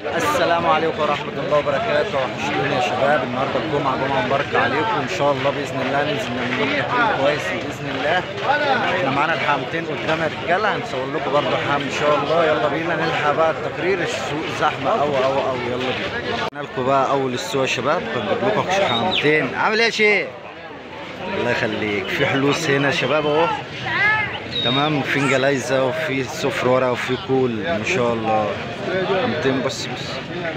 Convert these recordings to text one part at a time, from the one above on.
السلام عليكم ورحمة الله وبركاته وحشتوني يا شباب النهارده الجمعة جمعة مباركة عليكم إن شاء الله بإذن الله ننزل نعمل لكم تقييم كويس بإذن الله إحنا معانا الحامتين قدام يا رجالة هنصور لكم برضه حام إن شاء الله يلا بينا نلحق بقى التقرير السوق زحمة أوي أوي أوي يلا بينا قلنا لكم بقى أول السوق يا شباب بنجيب لكم حامتين عامل إيه يا شيخ؟ الله يخليك في حلوس هنا يا شباب أهو تمام في جلايزة وفي صفر ورق وفي كول ما شاء الله 200 بس بس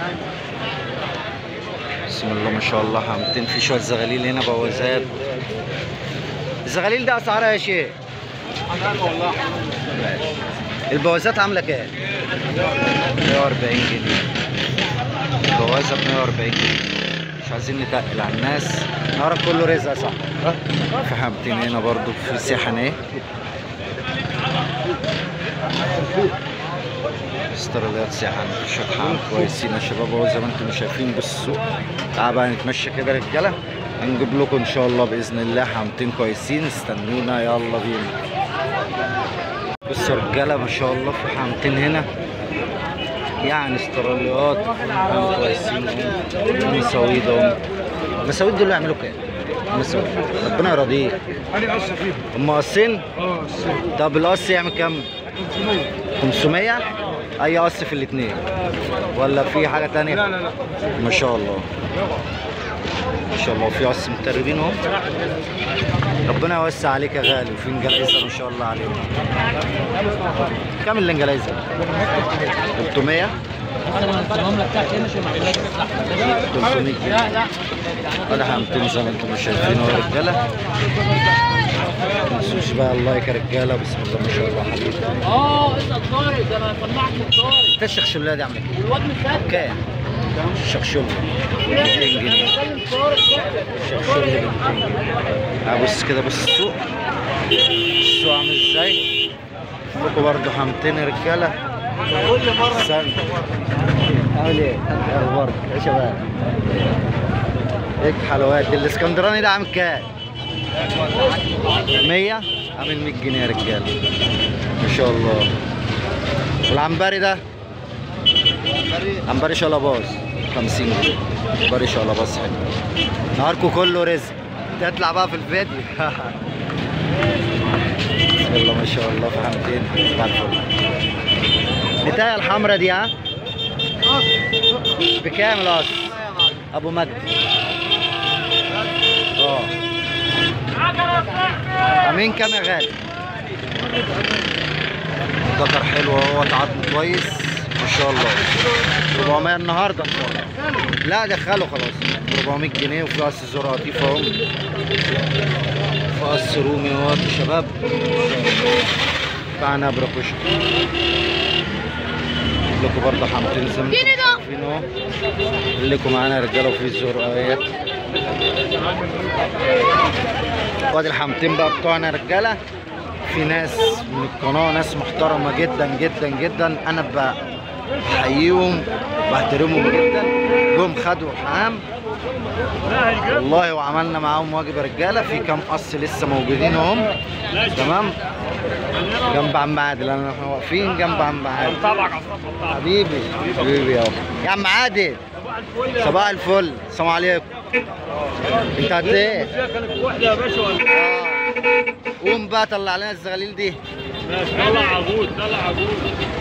بسم الله ما شاء الله 200 في شوية زغاليل هنا بوازات الزغاليل ده اسعارها يا شيخ ماشي. البوازات عاملة كام؟ 140 جنيه البوازة ب 140 جنيه مش عايزين نتقل على الناس النهارده كله رزق صح في حامتين هنا برضو في سيحن ايه استراليات سياحة شطحان كويسين يا شباب اهو زي ما انتم شايفين بالسوق تعالى بقى نتمشى كده يا رجاله هنجيب لكم ان شاء الله باذن الله حامتين كويسين استنونا يلا بينا بصوا يا رجاله ما شاء الله في حامتين هنا يعني استراليات هم كويسين هم مساويد هم مساويد دول يعملوا كام؟ مساويد ربنا يرضيك انا قصه فيهم هم قاصين اه السنة. طب القص يعمل كام؟ 500 اي قص في الاثنين ولا في حاجه تانية لا لا لا ما شاء الله ما شاء الله في قص متربين اهو ربنا يوسع عليك يا غالي وفي انجليزه ما شاء الله عليك كام الانجليزه 300 300 جنيه ولا حامتين زي ما انتم شايفين اهو يا رجاله ما تنسوش بقى اللايك يا رجاله بسم الله ما شاء الله حبيبي اه اسال طارق ده انا سمعت من طارق انت الشخشولة دي عامله كام؟ والواد مسافر كام؟ الشخشولة 200 جنيه بكلم طارق الشخشولة ب 200 جنيه آه، بص كده بص السوق السوق عامل ازاي؟ لكم برضه حامتين يا رجاله كل مره استنى عامل ايه؟ إيه اخبارك يا شباب؟ ايه الحلويات دي الاسكندراني ده عامل كام؟ 100 عامل 100 جنيه يا رجاله ما شاء الله والعنبري ده عنبري شلباز 50 جنيه عنبري شلباز حلو نهاركم كله رزق تطلع بقى في الفيديو بسم الله ما شاء الله في حمتين صباح الفل النتايه الحمرا دي ها بكام الاصل ابو مجد اه امين كام يا غالي ذكر حلو اهو عظم كويس ما شاء الله 400 النهارده ان شاء الله لا دخله خلاص 400 جنيه وفي قص زرع لطيف اهو في قص رومي اهو يا شباب بتاع نبره كشك لكم برضه حامتين زي ما انتم شايفين اهو لكم معانا يا رجاله وفي زرقايات وادي الحامتين بقى بتوعنا يا رجاله في ناس من القناه ناس محترمه جدا جدا جدا انا بحييهم بحترمهم جدا جم خدوا حمام والله وعملنا معاهم واجب يا رجاله في كام قص لسه موجودين اهم تمام جنب عم عادل انا احنا واقفين جنب عم عادل حبيبي حبيبي يابا يا عم عادل صباح الفل السلام عليكم انت قد ايه؟ كانت وحده يا باشا ولا اه قوم بقى طلع لنا الزغاليل دي ماشي طلع عجوز طلع عجوز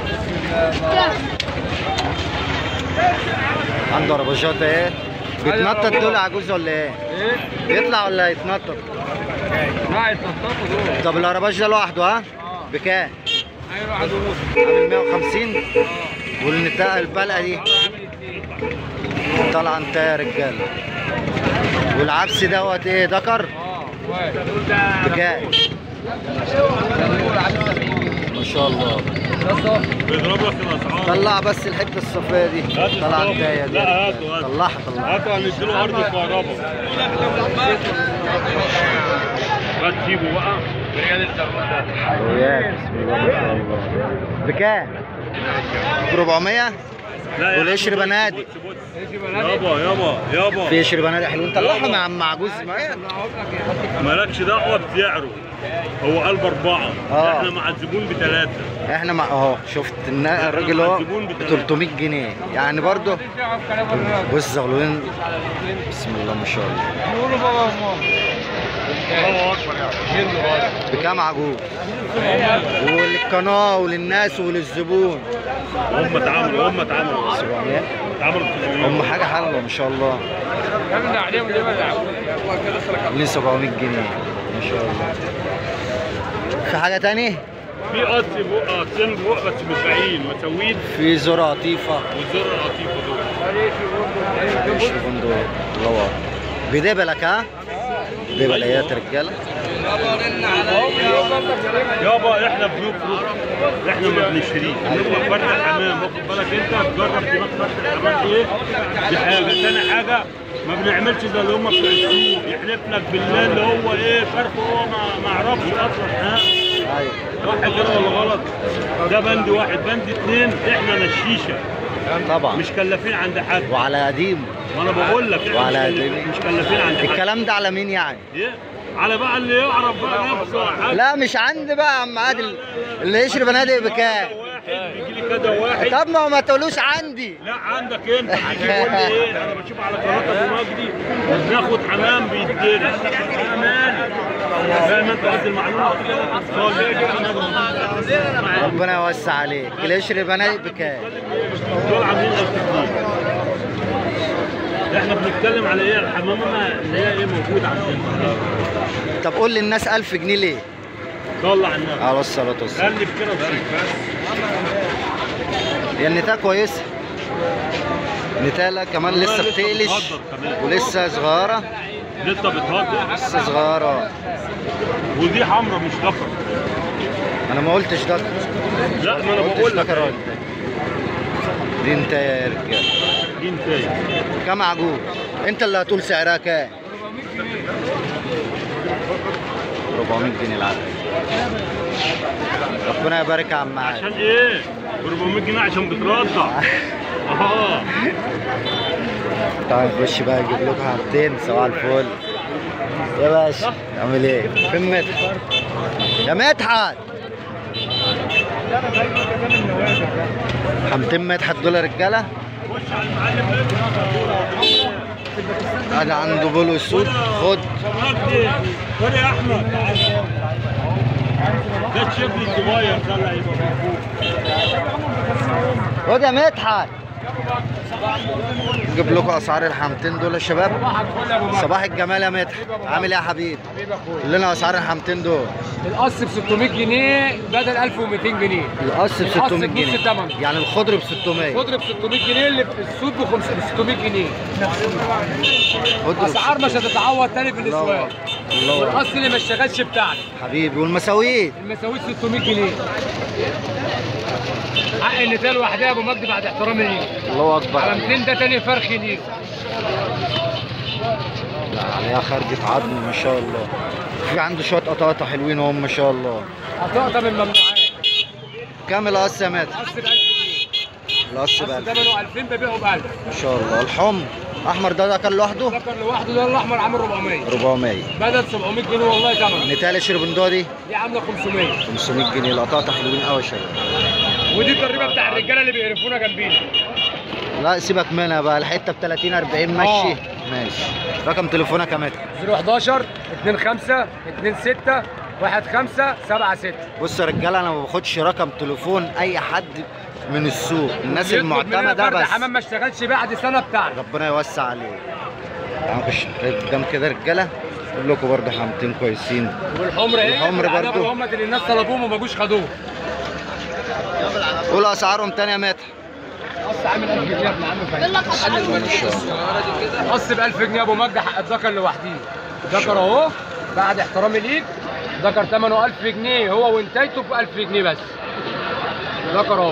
عنده رباجات ايه بيتنطط دول عجوز ولا ايه؟ ايه؟ بيطلع ولا يتنطط؟ ما يتنططوا دول طب العرباج ده لوحده ها؟ اه بكام؟ عامل واحد ونص عامل 150 اه والنتاقه البلقه دي عامل اتنين طالعه انت يا رجاله والعبس دوت ايه ذكر اه واحد بكام؟ ما شاء الله بيضرب لك الاسعار طلع بس الحته الصفيه دي طلع الدايه دي لا، هاتوا، هاتوا. طلعها طلعها هاتوا هنديله ارض الكهرباء بس سيبه بقى ريال الزرقاء ده حلويات بسم الله ما شاء الله بكام؟ ب 400 لا يا والقشر عم، بنادق بص بص يابا يابا يابا في قشر بنادق حلوين طلعهم يا عم عجوز معايا مالكش دعوه بسعره هو قلب اربعه آه. احنا مع الزبون بثلاثه احنا مع اهو شفت النا- الراجل اهو ب 300 جنيه يعني برضه بص زغلولين بسم الله ما شاء الله الله اكبر يعني بكام عجوز وللقناه وللناس وللزبون هم اتعاملوا هم اتعاملوا 700 اتعاملوا هم حاجه حلوه ما شاء الله عاملين 700 جنيه ما شاء الله في حاجه تاني في قص بق قصين بق بس متباعين مساويين في ذره قطيفه والزر القطيفه دول يشربون دول الله اكبر بدبلك ها دبليات رجاله يابا احنا بنفرض احنا ما بنشتريش بنفرض فرد الحمام واخد بالك انت تجرب دماغ فرد الحمام ايه دي حاجه تاني حاجه ما بنعملش زي اللي هم بتوع السوق يحلف لك بالله اللي هو ايه فرق هو ما ما يعرفش اصلا ها ايوه صح كده ولا غلط ده بند واحد بند اتنين احنا نشيشه طبعا مش كلافين عند حد وعلى قديم ما انا بقول لك احنا وعلى مش كل- قد- مش كلافين عند حد الكلام ده على مين يعني ايه على بقى اللي يعرف بقى نفسه حاجة. لا مش عندي بقى يا عم عادل اللي يشرب بنادق بكام واحد بيجي لي كده واحد طب ما هو ما تقولوش عندي لا عندك انت بيجي يقول لي ايه انا بشوف على قناه ابو مجدي بناخد حمام بيتدرس انا مالي فاهم انت قصدي المعلومه صالح ربنا يوسع عليك اللي يشرب بنادق بكام دول عاملين 1000 جنيه احنا بنتكلم على ايه الحمامه اللي هي ايه موجوده عندنا طب قول للناس 1000 جنيه ليه؟ صلى على النبي على الصلاة والسلام خلي بكده وسيب هي النتاية كويسة نتالة كمان لسه لسه بتقلش بتهدر كمان. ولسه صغيرة لسه بتهدر لسه صغيرة ودي حمرا مش ذكر أنا ما قلتش ده لا ما انا قلتش بقول لك ذكر ولا إنتاية. دي انتاية يا رجالة دي انتايه كام عجوز؟ أنت اللي هتقول سعرها كام؟ 400 جنيه العدد ربنا يبارك يا عم عادل عشان ايه؟ ب 400 جنيه عشان بترضع اه تعال نخش بقى اجيب لكم حاجتين صباح الفل يا باشا عامل ايه؟ فين مدحت؟ يا مدحت حمتين مدحت دول يا رجاله خش على المعلم ادي عنده بولو اسود خد مجدي خد يا احمد ده الشبل الصغير ده اللي هيبقى موجود خد يا مدحت نجيب لكم اسعار الحمتين دول يا شباب صباح الجمال يا مدحت عامل ايه يا حبيبي؟ قول لنا اسعار الحمتين دول القص ب 600 جنيه بدل 1200 جنيه القص ب القص 600 بنص جنيه الثمن. يعني الخضر ب 600 خضر ب 600 جنيه اللي السود ب 600 جنيه خضر ب اسعار مش 600. هتتعوض تاني في الله الاسواق أكبر. الله أكبر. والقص اللي ما اشتغلش بتاعنا حبيبي والمساويد المساويت 600 جنيه حق النتال لوحدها يا ابو مجدي بعد احترامي ليك الله اكبر على عليك 200 ده تاني فرخ ليك لا عليها خرجة عظم ما شاء الله في عنده شوية قطاطة حلوين هم ما شاء الله هتقطع من الممنوعات كام القص يا مات؟ القص ب 1000 جنيه القص القص بقى ثمنه 2000 ببيعه ب 1000 ما شاء الله الحمر احمر ده ده كان لوحده ذكر لوحده ده الاحمر عامل 400 400 بدل 700 جنيه والله ثمن نتالي شربندو دي دي عامله 500 500 جنيه القطاطة حلوين قوي يا شباب ودي التربيه بتاع الرجاله اللي بيقرفونا جنبينا لا سيبك منها بقى الحتة ب 30 40 ماشي آه. ماشي رقم تليفونك يا مات 011 25 26 15 76 بص يا رجاله انا ما باخدش رقم تليفون اي حد من السوق الناس يطلب مننا المعتمده فرد بس حمام ما اشتغلش بعد سنه بتاعنا ربنا يوسع عليك تعالوا نخش قدام كده رجاله اقول لكم برضه حمتين كويسين والحمر ايه والحمر والعنب برضو. هم اللي الناس طلبوهم وما جوش خدوه قول اسعارهم تاني يا متر قص عامل 1000 جنيه يا ابن عم فاهم ما شاء الله قص ب 1000 جنيه يا ابو مجدي حق الذكر لوحديه ذكر اهو بعد احترامي ليك ذكر ثمنه 1000 جنيه هو وانتايته ب 1000 جنيه بس ذكر اهو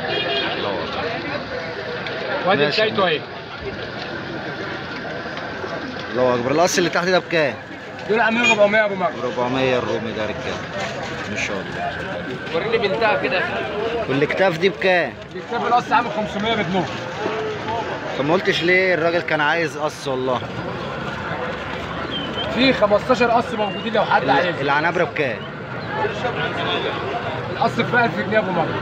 وادي ماشي. انتايته اهي الله اكبر القص اللي تحت ده بكام؟ دول عاملين 400 يا ابو مجد 400 الرومي ده رجاله ما شاء الله وريني بنتها كده والاكتاف دي بكام؟ الكتاب القص عامل 500 بجنيه طب ما قلتش ليه الراجل كان عايز قص والله في 15 قص موجودين لو حد عايز العنابره بكام؟ القص ب 1000 جنيه يا ابو مجد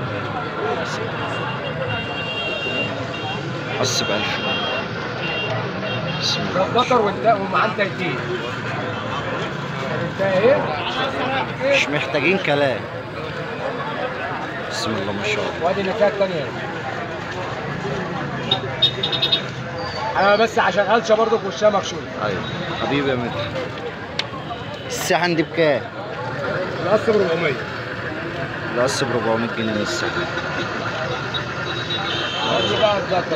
قص ب 1000 بسم الله ده ذكر وانت ومعاه تيتين انت ايه؟ مش محتاجين كلام بسم الله ما شاء الله وادي النتايه التانية انا بس عشان قلشه برضه في وشها مكشوف ايوه حبيبي يا مدحت السحن دي بكام؟ القص ب 400 القص ب 400 جنيه من السحن دي بقى الذكر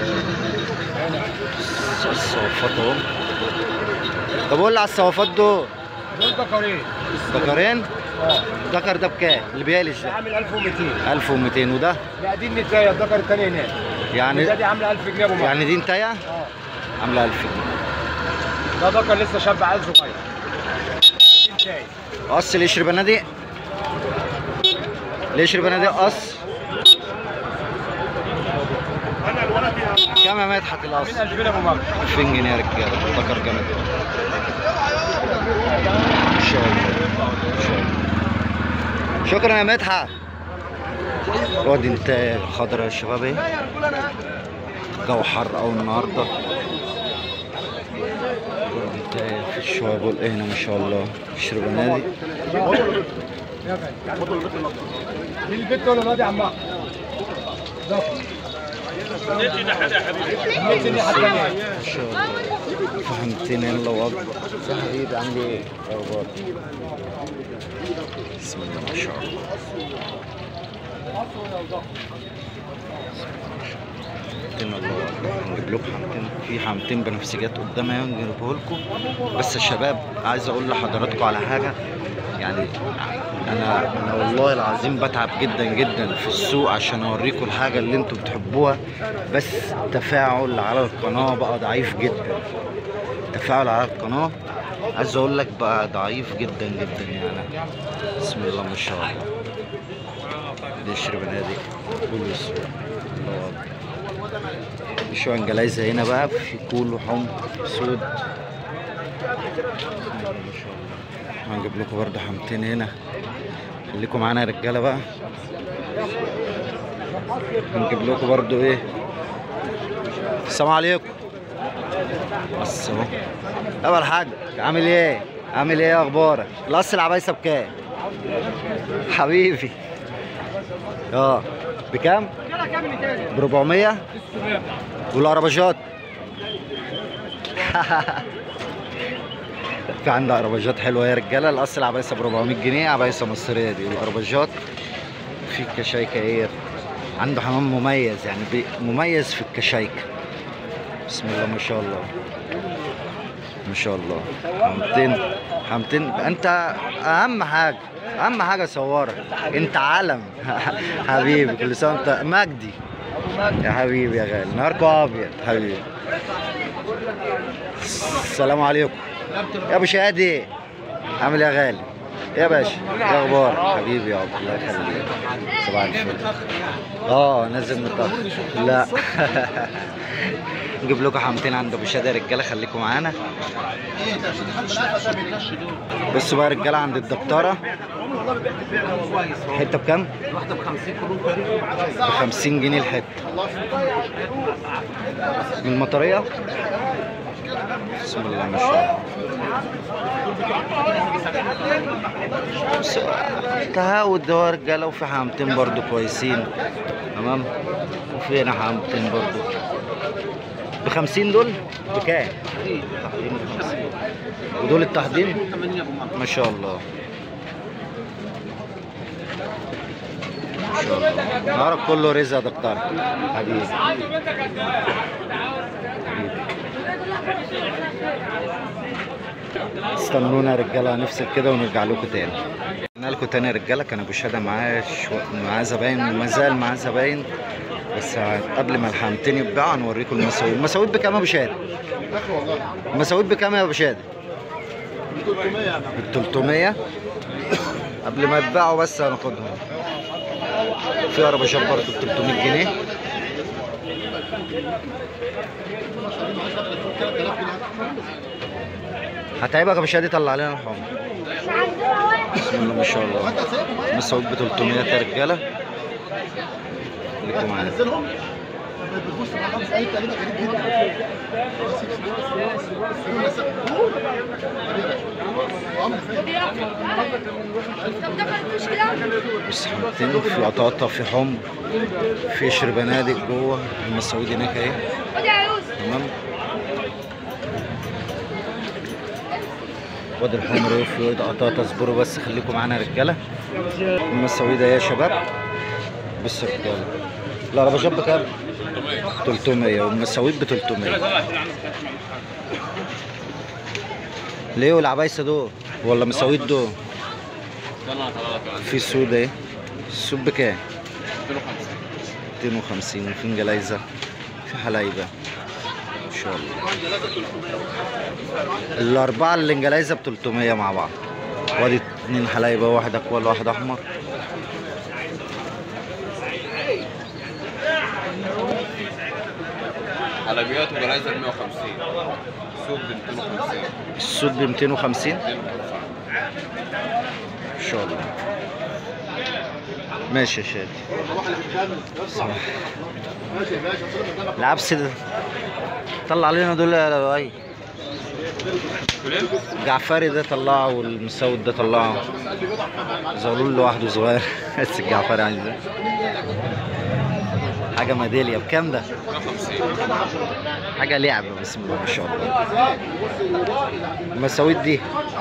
الصوافات اهو طب قول لي على الصوافات دول دول ذكرين ذكرين اه ذكر ده بكام؟ اللي بيالش ده ده عامل 1200 1200 وده لا دي النتايه الذكر التاني هناك يعني ده دي عامله 1000 جنيه يا ابو مجد يعني دي انتايه اه عامله 1000 جنيه ده ذكر لسه شاب عيل صغير دي نتايه قص القشر بنادق القشر بنادق قص كام يا مدحت القص؟ من 2000 يا ابو مجد 2000 جنيه يا رجاله ذكر جامد ان شاء الله ان شاء الله شكرا يا مدحت وادي انت خضرا يا شباب ايه الجو حر قوي النهارده وادي انت في الشواب ايه هنا ما شاء الله يشرب نادي يا فندم دي البت ولا نادي عمها ذكر ندي ده حاجه يا حبيبي النت دي حتى ما شاء الله فهمتني الله اكبر يا حبيبي عامل ايه اخبارك بسم الله ما شاء الله حمتين الله اكبر هنجيب لكم حمتين في حمتين بنفسجات قدام اهي نجيبه لكم بس يا شباب عايز اقول لحضراتكم على حاجه يعني انا انا والله العظيم بتعب جدا جدا في السوق عشان اوريكم الحاجه اللي انتوا بتحبوها بس التفاعل على القناه بقى ضعيف جدا التفاعل على القناه عايز اقول لك بقى ضعيف جدا جدا يعني بسم الله ما شاء الله بيشرب نادي كله اسود الله اكبر في شويه جلايزه هنا بقى في كول وحمر سود بسم الله ما شاء الله هنجيب لكم برضه حمتين هنا خليكم معانا يا رجاله بقى هنجيب لكم برضه ايه السلام عليكم بس اهو يابا الحاج عامل ايه عامل ايه اخبارك القص العبايسه بكام حبيبي اه بكام ب 400 والعربجات في عندها عربجات حلوه يا رجاله القص العبايسه ب 400 جنيه عبايسه مصريه دي والعربجات في كشايكه عنده حمام مميز يعني بي- مميز في الكشايكه بسم الله ما شاء الله ما شاء الله حمتين حمتين انت اهم حاجه اهم حاجه صورك انت علم حبيبي كل سنه وانت مجدي يا حبيبي يا غالي نهاركم ابيض حبيبي السلام عليكم يا ابو شادي عامل إيه يا غالي يا باشا ايه اخبارك حبيبي يا ابو الله يخليك صباح الفل اه نازل متاخر لا نجيب لكم حمتين عند ابو شادي يا رجاله خليكم معانا بصوا بقى يا رجاله عند الدكتوره حته بكام؟ واحده ب 50 قرون ب 50 جنيه الحته من المطريه بسم الله ما شاء الله بس تهاود ده يا رجاله وفي حمتين برضو كويسين تمام وفي هنا حمتين برضو ب 50 دول بكام؟ تحضير ب 50 ودول التحضير ما شاء الله ما شاء الله نهارك كله رزق يا دكتور حبيبي استنونا يا رجاله هنفصل كده ونرجع لكم تاني قلنا لكم تاني يا رجاله كان ابو شهاده معاه شو... معاه زباين وما زال معاه زباين بس قبل ما الحمتين يتباعوا هنوريكم المساويد المساويد بكام يا ابو شهاده؟ المساويد بكام يا ابو شهاده؟ ب 300 قبل ما يتباعوا بس هناخدهم في عربيات برضه ب 300 جنيه هتعيبك يا باشا دي طلع علينا الحمر بسم الله ما شاء الله مسعود ب 300 يا رجاله خليكم معانا بس حاطين في قطاطة في حمر في قشر بنادق جوه المسعود هناك اهي تمام واد الحمر اهي في واد قطاطة اصبروا بس خليكم معانا يا رجاله المسعود اهي يا شباب بص يا رجاله العربيات بكام؟ 300 والمساويد ب 300 ليه والعبايسه دول ولا مساويد دول في سود اهي السود بكام 250 وفي جلايزه في حلايبه ان شاء الله الاربعه اللي جلايزه ب 300 مع بعض وادي اتنين حلايبه واحد اكوال واحد احمر حلبيات وجلايزه ب 150 سوق ب 250 السود ب 250 ان شاء الله ماشي يا شادي صح. العبس ده طلع علينا دول يا لؤي الجعفري ده طلعه والمسود ده طلعه زغلول لوحده صغير بس الجعفري عايز ده حاجة ميدالية بكام ده؟ حاجة لعبة بسم الله ما شاء الله المساويد دي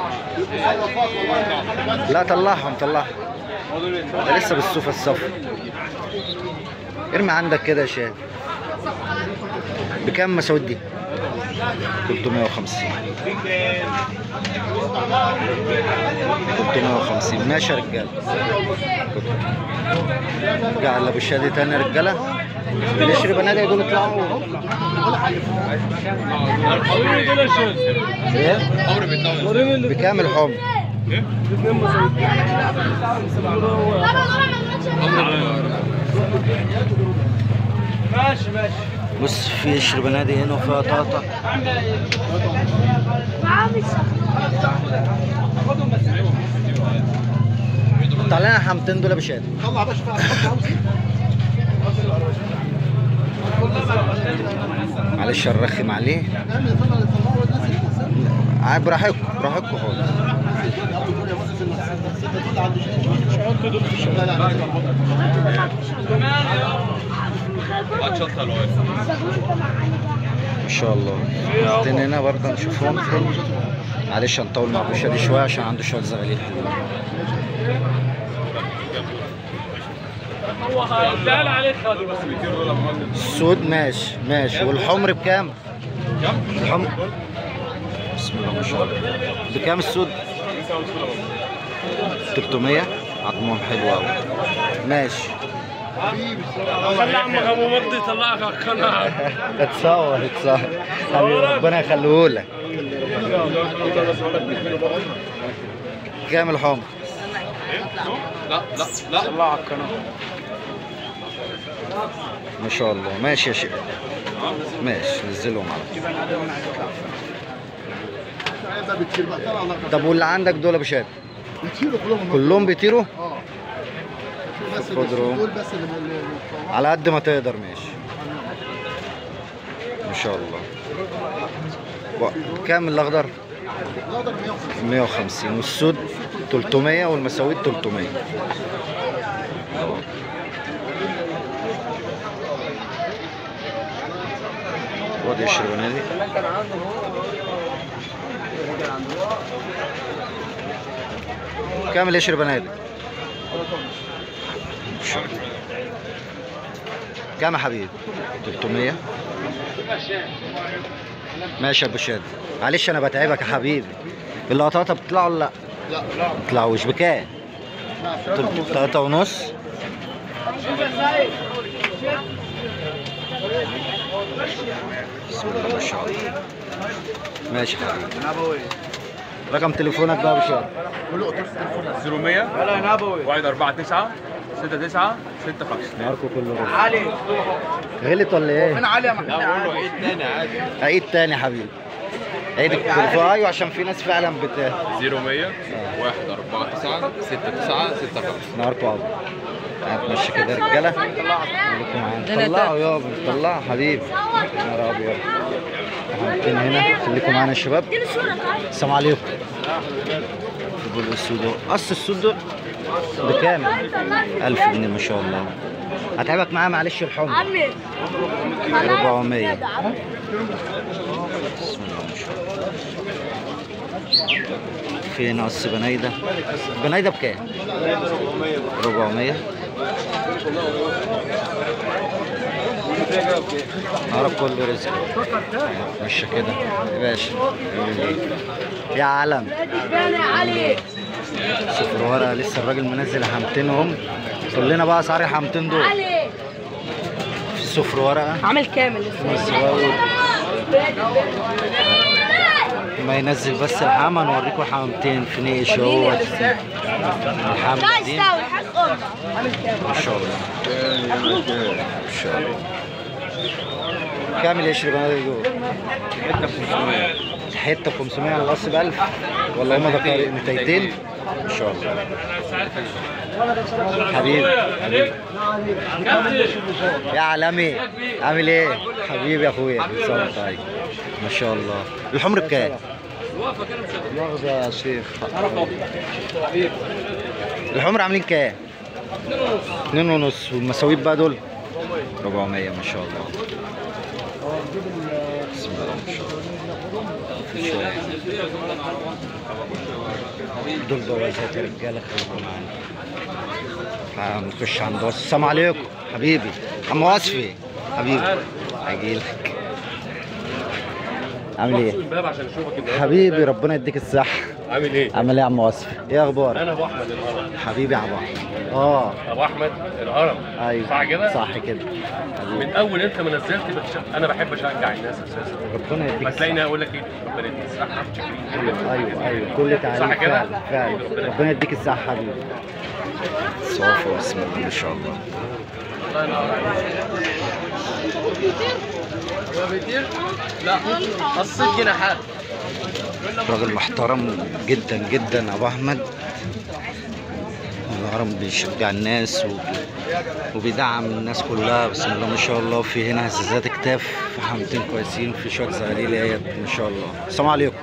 لا طلعهم طلعهم ده لسه بالصوفة الصفر ارمي عندك كده يا شاد بكام مساويد دي؟ 350 350 ماشي يا رجاله رجع اللي بالشادي تاني يا رجاله نشري بنادق دول يطلعوا ايه؟ بكام الحمر؟ ماشي ماشي بص في قشر بنادق هنا وفيها طاطا طلع لنا حمتين دول يا باشا معلش هنرخم عليه عاد براحتكم براحتكم خالص هات شنطه الواد ما شاء الله حاطين هنا برضه نشوفهم معلش هنطول مع باشا دي شويه عشان عنده شويه زغاليل حلوين هو هيدال عليك خالد السود ماشي ماشي والحمر بكام؟ الحمر بسم الله ما شاء الله بكام السود؟ 300 عظمهم حلو قوي ماشي خلي عمك ابو مجدي يطلعك على القناه اتصور اتصور حبيبي ربنا يخليهولك كام الحمر؟ لا لا لا طلع على القناه ما شاء الله ماشي يا شيخ ماشي نزلهم على طول. طب واللي عندك دول يا باشا بيطيروا كلهم كلهم بيطيروا اه بس خضروا. دول بس اللي اللي- على قد ما تقدر ماشي ما شاء الله و- كام الاخضر الاخضر 150 150 والسود 300 والمساويد 300 وادي يشرب نادي كام اللي يشرب نادي كام يا حبيبي 300 ماشي يا ابو شاد معلش انا بتعبك يا حبيبي اللقطات بتطلعوا ولا لا؟ لا ما بتطلعوش بكام؟ تل- تلاتة ونص بسم الله ما شاء الله ماشي يا حبيبي رقم تليفونك بقى يا ابو شهاب 0100 1 4 9 6 9 6 5 ماركو كله رزق علي غلط ولا ايه؟ من علي يا محمد عيد تاني يا حبيبي عيد التليفون ايوه عشان في ناس فعلا بت 0100 1 4 9 6 9 6 5 نهاركم ابيض هتمشي كده يا رجاله خليكم معانا طلعوا يابا طلعوا حبيبي نهار ابيض حاطين هنا خليكم معانا يا شباب السلام عليكم شوفوا الاسود اهو قص السود دول بكام؟ 1000 جنيه ما شاء الله هتعبك معاه معلش الحمر عمي 400 بسم الله ما شاء الله في نقص بنايدة بنايدة بكام؟ 400 عرب كله رزق مش كده يا باشا يا علم يا علي صفر ورقة لسه الراجل منزل حمتينهم قول لنا بقى اسعار الحمتين دول علي في صفر ورقة عامل كامل بس هو ما ينزل بس الحامة نوريكم حمامتين في نيش اهو الحامة دي ما شاء الله ما شاء الله كامل يشرب انا دول حته 500 على القص ب 1000 ولا هما ده 200 ما شاء الله حبيبي حبيبي يا عالمي عامل ايه حبيبي يا اخويا صار طيب ما شاء الله الحمر بكام مؤاخذة يا شيخ الحمر عاملين كام اتنين ونص والمساويب بقى دول 400 ما شاء الله بسم الله ما شاء الله في شوية. دول جوازات يا رجاله خليكم معانا هنخش عند وصف السلام عليكم حبيبي عم وصفي حبيبي هجيلك عامل ايه؟ الباب عشان اشوفك النهارده حبيبي ربنا يديك الصحة عامل ايه؟ عامل ايه يا عم وصفي؟ ايه اخبارك؟ انا ابو احمد الهرم حبيبي يا عم أحمد. اه ابو احمد الهرم ايوه صح كده؟ صح كده من اول انت ما نزلت بتش- انا بحب اشجع الناس اساسا ربنا يديك ما الصحة تلاقيني اقول لك ايه ربنا يديك الصحه شاكرين جدا ايوه ايوه كل تعليم صح كده؟ فعلا فعلا ربنا يديك الصحة حبيبي صافي بسم الله ما شاء الله الله ينور عليك لا قصيت جناحات راجل محترم جدا جدا ابو احمد الهرم بيشجع الناس و... وبيدعم الناس كلها بسم الله ما شاء الله في هنا هزازات كتاف في حمتين كويسين في شويه زغاليل اهيت ما شاء الله السلام عليكم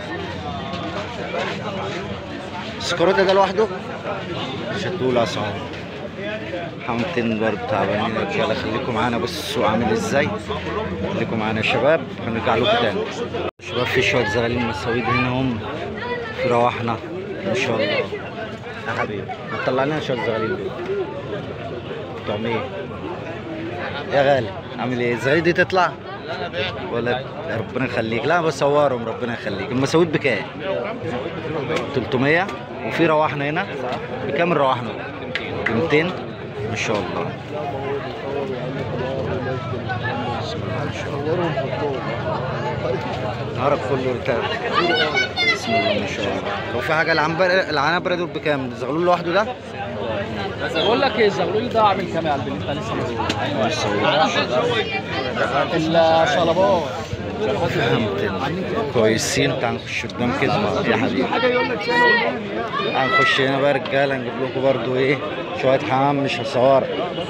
السكروتة ده لوحده مش هتقول اسعار حمتين برضه تعبانين يا رجاله خليكم معانا بص السوق عامل ازاي خليكم معانا يا شباب هنرجع لكم تاني شباب في شويه زغالين مساويد هنا هم في رواحنا ما شاء الله يا حبيبي ما تطلع لنا شويه زغالين دول بتوع مين يا غالي عامل ايه الزغالين دي تطلع ولا يا ربنا يخليك لا بصورهم ربنا يخليك المساويد بكام 300 وفي رواحنا هنا بكام الرواحنا ب 200 ما شاء الله بسم الله ما شاء الله العرب كله ارتاح بسم الله ما شاء الله لو في حاجه العنبر العنبره دول بكام الزغلول لوحده ده بقول لك ايه الزغلول ده عامل كام يا قلبي اللي انت لسه مسؤول الشلبات فهمت كويسين تعال نخش قدام كده يا حبيبي هنخش هنا بقى يا رجاله نجيب لكم برضو ايه شويه حمام مش هصور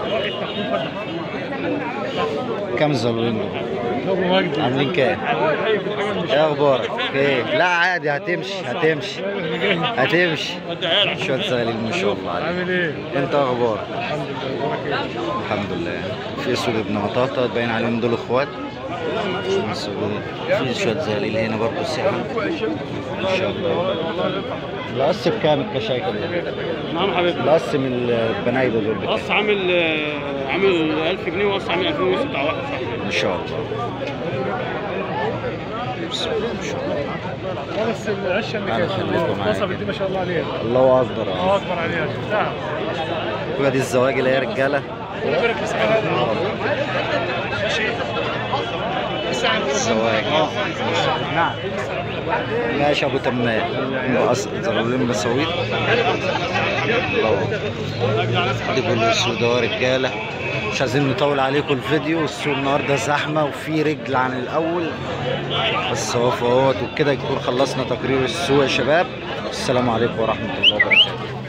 كام الزغلولين دول عاملين كام؟ ايه اخبارك؟ ايه؟ لا عادي هتمشي هتمشي هتمشي شوية زغاليل ما شاء الله عليك عامل ايه؟ انت اخبارك؟ الحمد لله في اسود ابن بطاطا باين عليهم دول اخوات مسؤولين. في شوية زغاليل هنا برضه سحن ما شاء الله القص بكام الكشايكة دول؟ نعم حبيبي القص من البنايدة دول بكام؟ قص عامل آه، عامل 1000 جنيه وقص عامل 2000 ونص بتاع واحد صاحبي ما شاء الله بسم الله ما شاء الله بس العشه اللي أنا خليكم معايا وصفت دي كده. ما شاء الله عليها الله اكبر الله اكبر عليها شفتها كل دي الزواجل يا رجاله ربنا يبارك في سعادتها الزواج نعم ماشي يا ابو تمام بقص زغلولين بصويت الله دي كل السوق ده يا رجاله مش عايزين نطول عليكم الفيديو السوق النهارده زحمه وفي رجل عن الاول بس اهو فوت وبكده يكون خلصنا تقرير السوق يا شباب السلام عليكم ورحمه الله وبركاته